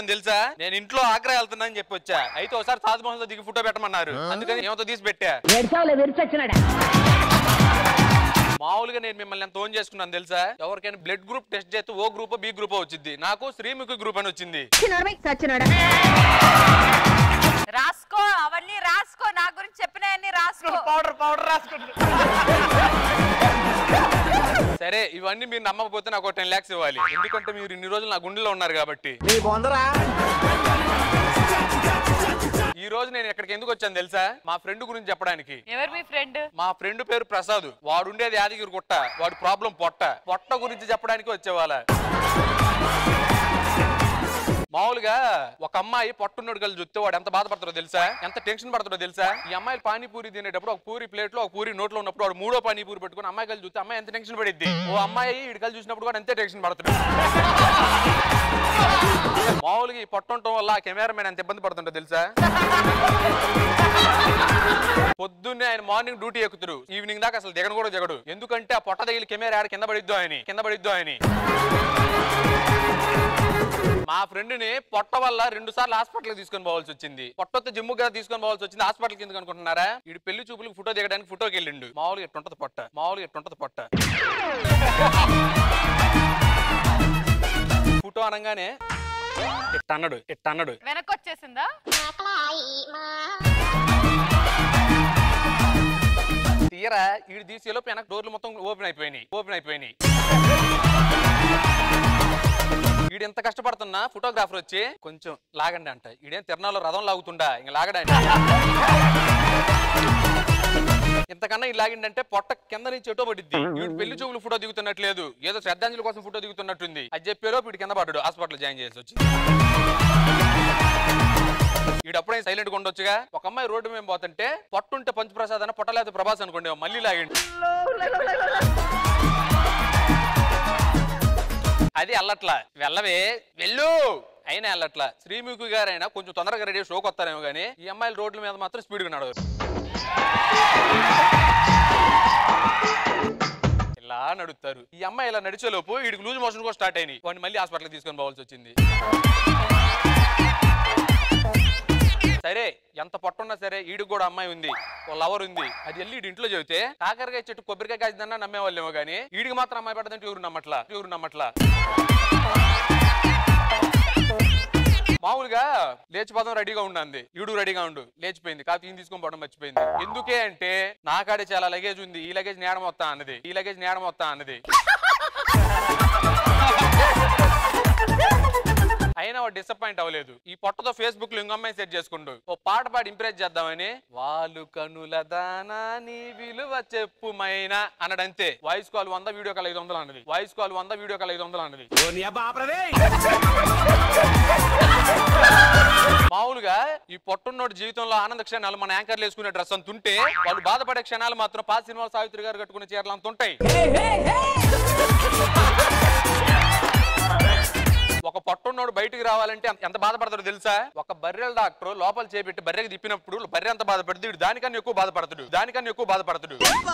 వచ్చాను తెలుసా నేను ఇంట్లో ఆగ్రా వెళ్తున్నా అని చెప్పి వచ్చా అయితే ఒకసారి తాజ్ మహల్ తో దిగి ఫోటో పెట్టమన్నారు అందుకని ఏమతో తీసి పెట్టా ఏడ్చావులే విరిచొచ్చినాడా మామూలుగా నేను మిమ్మల్ని ఎంత ఓన్ చేసుకున్నాను తెలుసా ఎవరికైనా బ్లడ్ గ్రూప్ టెస్ట్ చేస్తే ఓ గ్రూప్ బి గ్రూప్ వచ్చింది నాకు శ్రీముఖి గ్రూప్ అని వచ్చింది చచ్చినాడా రాసుకో అవన్నీ రాసుకో నా గురించి చెప్పినవన్నీ రాసుకో పౌడర్ పౌడర్ రాసుకుంటు సరే ఇవన్నీ మీరు నమ్మకపోతే నాకు టెన్ లాక్స్ ఇవ్వాలి ఎందుకంటే మీరు ఇన్ని రోజులు నా గుండెలో ఉన్నారు కాబట్టి నీ బొందరా ఈ రోజు నేను ఇక్కడికి ఎందుకు వచ్చాను తెలుసా మా ఫ్రెండ్ గురించి చెప్పడానికి ఎవరు మీ ఫ్రెండ్ మా ఫ్రెండ్ పేరు ప్రసాద్ వాడు ఉండేది యాదగిరి గుట్ట వాడు ప్రాబ్లం పొట్ట పొట్ట గురించి చెప్పడానికి వచ్చేవాళ్ళ మామూలుగా ఒక అమ్మాయి పొట్టున్నోడు కలిసి చూస్తే వాడు ఎంత బాధపడతాడో తెలుసా ఎంత టెన్షన్ పడతాడో తెలుసా ఈ అమ్మాయిలు పానీపూరి తినేటప్పుడు ఒక పూరి ప్లేట్ లో ఒక పూరి నోట్లో ఉన్నప్పుడు వాడు మూడో పానీపూరి పెట్టుకుని అమ్మాయి కలిసి చూస్తే అమ్మాయి ఎంత టెన్షన్ పడిద్ది ఓ అమ్మాయి ఇటు కలిసి చూసినప్పుడు కూడా అంతే టెన్షన్ పడుతుంది మామూలుగా ఈ పొట్ట ఉండటం వల్ల కెమెరామెన్ ఎంత ఇబ్బంది పడుతుంటో తెలుసా పొద్దున్నే ఆయన మార్నింగ్ డ్యూటీ ఎక్కుతాడు ఈవినింగ్ దాకా అసలు దిగను కూడా దిగడు ఎందుకంటే ఆ పొట్ట తగిలి కెమెరా ఆడ కింద పడిద్దో అని కింద పడిద్దో అని మా ఫ్రెండ్ ని పొట్ట వల్ల రెండు సార్లు హాస్పిటల్ తీసుకొని పోవాల్సి వచ్చింది పొట్టతో జిమ్ గా తీసుకొని పోవాల్సి వచ్చింది హాస్పిటల్ కింద అనుకుంటున్నారా ఇడు పెళ్లి చూపులకు ఫోటో దిగడానికి ఫోటోకి వెళ్ళిండు మామూలుగా ఎట్టుంటది పొట్ట మామూలుగా ఎట్టుంటది పొట్ట ఫోటో అనగానే ఎట్టన్నాడు ఎట్టన్నాడు వెనక్కి వచ్చేసిందా తీరా ఈడు తీసేలోపు వెనక డోర్లు మొత్తం ఓపెన్ అయిపోయినాయి ఓపెన్ అయిపోయినాయి ఈడు ఎంత కష్టపడుతున్నా ఫోటోగ్రాఫర్ వచ్చి కొంచెం లాగండి అంట ఈడేం తిరణాలో రథం లాగుతుండా ఇంక లాగడానికి ఇంతకన్నా ఇది లాగిండంటే పొట్ట కింద నుంచి ఎటో పడిద్ది వీడు పెళ్లి చూపులు ఫోటో దిగుతున్నట్లేదు ఏదో శ్రద్ధాంజలి కోసం ఫోటో దిగుతున్నట్టుంది అది చెప్పేలో వీడు కింద పడ్డాడు హాస్పిటల్ జాయిన్ చేసి వచ్చి వీడు అప్పుడే సైలెంట్ గా ఉండొచ్చుగా ఒక అమ్మాయి రోడ్డు మీద పోతుంటే పొట్టుంటే పంచప్రసాద్ అని పొట్టలేత ప్రభాస్ అనుకోండి మళ్ళీ లాగిండు అది అల్లట్లా వెళ్ళవే వెళ్ళు అయినా వెళ్ళట్లా శ్రీముఖి గారైనా కొంచెం తొందరగా రెడీ షోకి వస్తారేమో కానీ ఈ అమ్మాయిలు రోడ్ల మీద మాత్రం స్పీడ్గా నడవరు ఇలా నడుస్తారు ఈ అమ్మాయి ఇలా నడిచేలోపు వీడికి లూజ్ మోషన్ కూడా స్టార్ట్ అయినాయి వాడిని మళ్ళీ హాస్పిటల్ తీసుకొని పోవాల్సి వచ్చింది సరే ఎంత పొట్టున్నా సరే ఈడికి కూడా అమ్మాయి ఉంది ఓ లవర్ ఉంది అది వెళ్ళి ఈడి ఇంట్లో చెబితే కాకరకాయ చెట్టు కొబ్బరికాయ కాసిందన్నా నమ్మేవాళ్ళేమో కానీ ఈడికి మాత్రం అమ్మాయి పడదంటే ఎవరు నమ్మట్లా ఎవరు నమ్మట్లా మామూలుగా లేచిపోదాం రెడీగా ఉండండి ఈడు రెడీగా ఉండు లేచిపోయింది కాదు ఈయన తీసుకొని పోవడం మర్చిపోయింది ఎందుకే అంటే నాకాడే చాలా లగేజ్ ఉంది ఈ లగేజ్ నేడం వస్తా అన్నది ఈ లగేజ్ నేడం వస్తా అన్నది అయినా వాడు డిసప్పాయింట్ అవ్వలేదు ఈ పొట్టతో ఫేస్బుక్ లో ఇంకో అమ్మాయి సెట్ చేసుకుంటూ ఓ పాట పాడి ఇంప్రెస్ చేద్దామని వాళ్ళు కనుల దానా నీ విలువ చెప్పుమైనా అన్నాడు అంతే వాయిస్ కాల్ వంద వీడియో కాల్ ఐదు వందలు అన్నది వాయిస్ కాల్ వంద వీడియో కాల్ ఐదు వందలు అన్నది మామూలుగా ఈ పొట్టున్నోడి జీవితంలో ఆనంద క్షణాలు మన యాంకర్లు వేసుకునే డ్రెస్ అంత ఉంటే వాళ్ళు బాధపడే క్షణాలు మాత్రం పాత సినిమా సావిత్రి గారు కట్టుకునే చీరలు అంత ఉంటాయి ఒక పొట్టున్నోడు బయటికి రావాలంటే ఎంత- ఎంత బాధపడతాడో తెలుసా ఒక బర్రెల డాక్టర్ లోపల చేపెట్టి బర్రెకి తిప్పినప్పుడు బర్రె ఎంత బాధపడుతుంది వీడు దానికన్నా ఎక్కువ బాధపడతాడు దానికన్నా ఎక్కువ బాధపడతాడు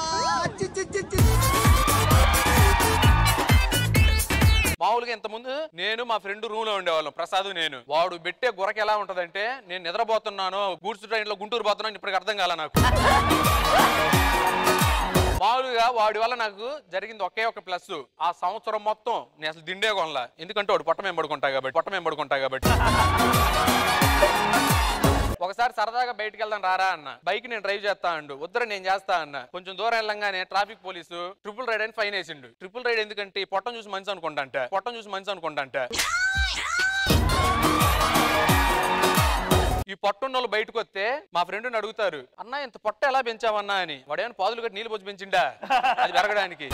మామూలుగా ఇంత ముందు నేను మా ఫ్రెండ్ రూమ్ లో ఉండేవాళ్ళం ప్రసాద్ నేను వాడు పెట్టే గురక ఎలా ఉంటదంటే నేను నిద్రపోతున్నాను గూడ్స్ ట్రైన్ లో గుంటూరు పోతున్నాను ఇప్పటికి అర్థం కాల నాకు మామూలుగా వాడి వల్ల నాకు జరిగింది ఒకే ఒక ప్లస్ ఆ సంవత్సరం మొత్తం నేను అసలు దిండే కొనలా ఎందుకంటే వాడు పొట్ట మేము పడుకుంటా కాబట్టి పొట్ట మేము పడుకుంటా కాబట్టి ఒకసారి సరదాగా బయటికి వెళ్దాం రారా అన్న బైక్ నేను డ్రైవ్ చేస్తా అండు వద్దరు నేను చేస్తా అన్న కొంచెం దూరం వెళ్ళంగానే ట్రాఫిక్ పోలీసు ట్రిపుల్ రైడ్ అని ఫైన్ వేసిండు ట్రిపుల్ రైడ్ ఎందుకంటే ఈ పొట్టం చూసి మనిషి అనుకుంటా పొట్టం చూసి మనిషి అనుకుంటా ఈ పొట్టున్నోళ్ళు బయటకు వస్తే మా ఫ్రెండ్ అడుగుతారు అన్న ఇంత పొట్ట ఎలా పెంచావన్నా అని వాడేమైనా పాదులు కట్టి నీళ్ళు పోసి పెంచిండా అది పెరగడానికి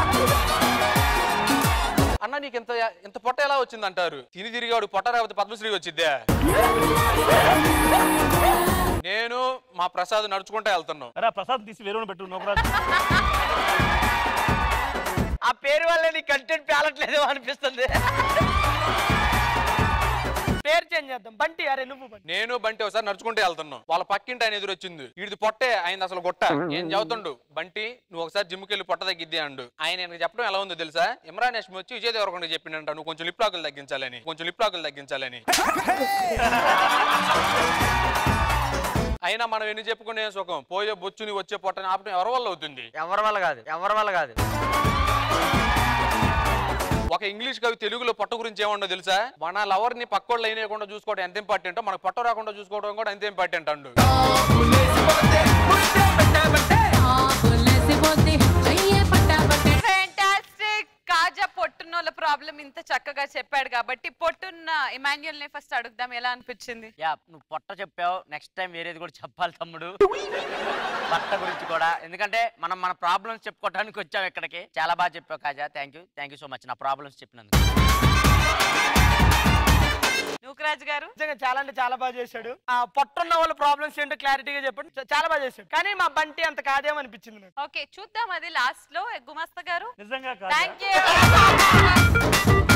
అన్న నీకు ఇంత ఇంత పొట్ట ఎలా వచ్చింది అంటారు తిని తిరిగి వాడు పొట్ట రాకపోతే పద్మశ్రీ వచ్చిద్దా నేను మా ప్రసాద్ నడుచుకుంటా వెళ్తున్నాం అరే ప్రసాద్ తీసి వేరే పెట్టు నో ప్రాబ్లం ఆ పేరు వల్ల నీ కంటెంట్ పేలట్లేదు అనిపిస్తుంది పేరు చేంజ్ చేద్దాం బంటి అరే నువ్వు బంటి నేను బంటి ఒకసారి నడుచుకుంటే వెళ్తున్నాం వాళ్ళ పక్కింటి ఆయన ఎదురు వచ్చింది వీడిది పొట్టే ఆయన అసలు గొట్ట ఏం చదువుతుండు బంటి నువ్వు ఒకసారి జిమ్కి వెళ్ళి పొట్ట తగ్గిద్ది అండు ఆయన எனக்கு చెప్పడం ఎలా ఉందో తెలుసా ఇమ్రాన్ హష్మి వచ్చి విజయ్ దేవరకొండ చెప్పిండంట నువ్వు కొంచెం లిప్ లాకులు తగ్గించాలని కొంచెం లిప్ లాకులు తగ్గించాలని అయినా మనం ఎన్ని చెప్పుకునే సుఖం పోయే బొచ్చుని వచ్చే పొట్టని ఆపడం ఎవరి వల్ల అవుతుంది ఎవరి వల్ల కాదు ఎవరి వల్ల కాదు ఒక ఇంగ్లీష్ కవి తెలుగులో పొట్ట గురించి ఏమన్నా తెలుసా మన లవర్ ని పక్కోళ్ళు అయినకుండా చూసుకోవడం ఎంత ఇంపార్టెంట్ మనకు పొట్ట రాకుండా చూసుకోవడం కూడా అంతే ఇంపార్టెంట్ అండు ఫెంటాస్టిక్ కాజా పొట్టున్నోళ్ళ ప్రాబ్లం ఇంత చక్కగా చెప్పాడు కాబట్టి పొట్టున్న ఇమాన్యుయల్ ని ఫస్ట్ అడుగుదాం ఎలా అనిపించింది యా నువ్వు పొట్ట చెప్పావు నెక్స్ట్ టైం వేరేది కూడా చెప్పాలి తమ్ముడు బట్ట గురించి కూడా ఎందుకంటే మనం మన ప్రాబ్లమ్స్ చెప్పుకోవడానికి వచ్చాం ఇక్కడికి చాలా బాగా చెప్పావు Khaja thank you thank you so much నా ప్రాబ్లమ్స్ చెప్పినందుకు నూకరాజ్ గారు నిజంగా చాలా అంటే చాలా బాగా చేశాడు ఆ పొట్టున్న వాళ్ళ ప్రాబ్లమ్స్ ఏంటో క్లారిటీగా చెప్పండి చ- చాలా బాగా చేశాడు కానీ మా బంటి అంత కాదేమో అనిపించింది నాకు ఓకే చూద్దాం అది లాస్ట్ లో గుమస్తా గారు నిజంగా కాదు థ్యాంక్ యూ